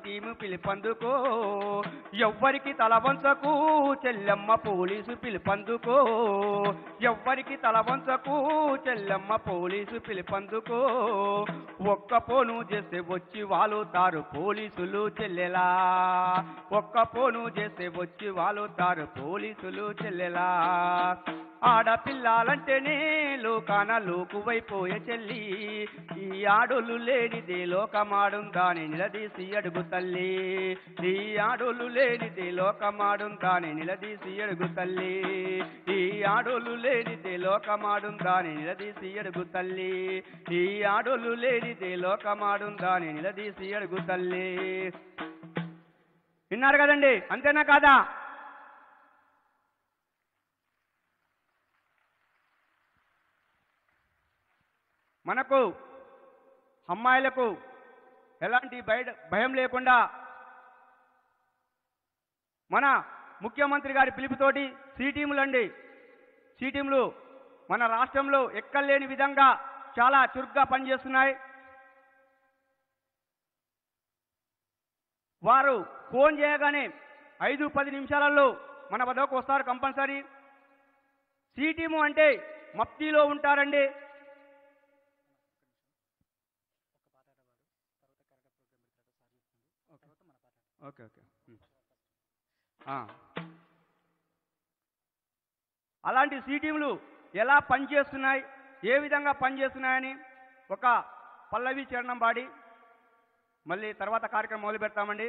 సీటీము పిలుపందుకో ఎవ్వరికి తల వంచకు చెల్లెమ్మ పోలీసు పిలుపందుకో ఎవ్వరికి తల వంచకు చెల్లెమ్మ పోలీసు పిలుపందుకో ఒక్క పోను చేస్తే వచ్చి వాలుతారు పోలీసులు చెల్లెలా ఒక్క పోను చేస్తే వచ్చి వాలుతారు పోలీసులు చెల్లెలా ఆడపిల్లాలంటేనే లోకాన లోకువైపోయే చెల్లి ఈ ఆడోళ్ళు లేనిదే లోకమాడుందాని నిలదీసి అడుగు తల్లి ఈ ఆడోళ్ళు లేనిదే లోకమాడుందాని నిలదీసి అడుగు తల్లి ఈ ఆడోళ్ళు లేనిదే లోకమాడుందాని నిలదీసి అడుగు తల్లి ఈ ఆడోళ్ళు లేనిదే లోకమాడుందాని నిలదీసి అడుగు తల్లి విన్నారు కదండి అంతేనా కాదా మనకు అమ్మాయిలకు ఎలాంటి బయట భయం లేకుండా మన ముఖ్యమంత్రి గారి పిలుపుతోటి సి టీములండి సి టీములు మన రాష్ట్రంలో ఎక్కలేని విధంగా చాలా చురుగ్గా పనిచేస్తున్నాయి వారు ఫోన్ చేయగానే ఐదు పది నిమిషాలలో మన వద్దకు వస్తారు కంపల్సరీ సి టీము అంటే మప్తీలో ఉంటారండి ఓకే ఓకే ఆ. అలాంటి సి టీములు ఎలా పనిచేస్తున్నాయి ఏ విధంగా పనిచేస్తున్నాయని ఒక పల్లవి చరణం పాడి మళ్ళీ తర్వాత కార్యక్రమం మొదలు పెడతామండి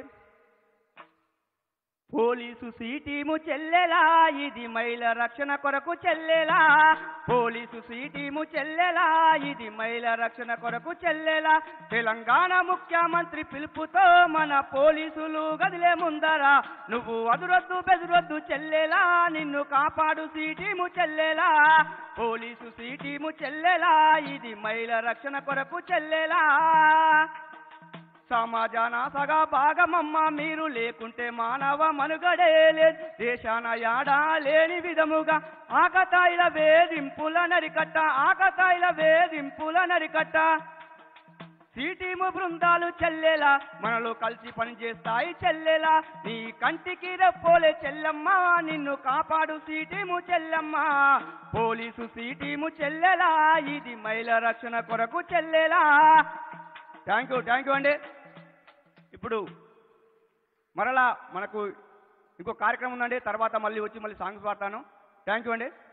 పోలీసు సి టీము చెల్లెలా ఇది మహిళ రక్షణ కొరకు చెల్లెలా పోలీసు సి టీము చెల్లెలా ఇది మహిళ రక్షణ కొరకు చెల్లెలా తెలంగాణ ముఖ్యమంత్రి పిలుపుతో మన పోలీసులు గదిలే ముందరా నువ్వు అదురొద్దు బెదురొద్దు చెల్లెలా నిన్ను కాపాడు సి టీము చెల్లెలా పోలీసు సి టీము చెల్లెలా ఇది మహిళ రక్షణ కొరకు చెల్లెలా సమాజాన సగా భాగమమ్మ మీరు లేకుంటే మానవ మనుగడే లేదు దేశాన యాడా లేని విధముగా ఆకతాయిల వేధింపుల నరికట్ట ఆకతాయిల వేధింపుల నరికట్ట సీటీము బృందాలు చెల్లెలా మనలో కలిసి పనిచేస్తాయి చెల్లెలా నీ కంటికి రెప్పోలే చెల్లెమ్మ నిన్ను కాపాడు సీటీము చెల్లెమ్మ పోలీసు సీటీము చెల్లెలా ఇది మహిళ రక్షణ కొరకు చెల్లెలా థ్యాంక్ యూ థ్యాంక్ యూ అండి ఇప్పుడు మరలా మనకు ఇంకో కార్యక్రమం ఉందండి తర్వాత మళ్ళీ వచ్చి మళ్ళీ సాంగ్స్ పాడతాను థ్యాంక్ యూ అండి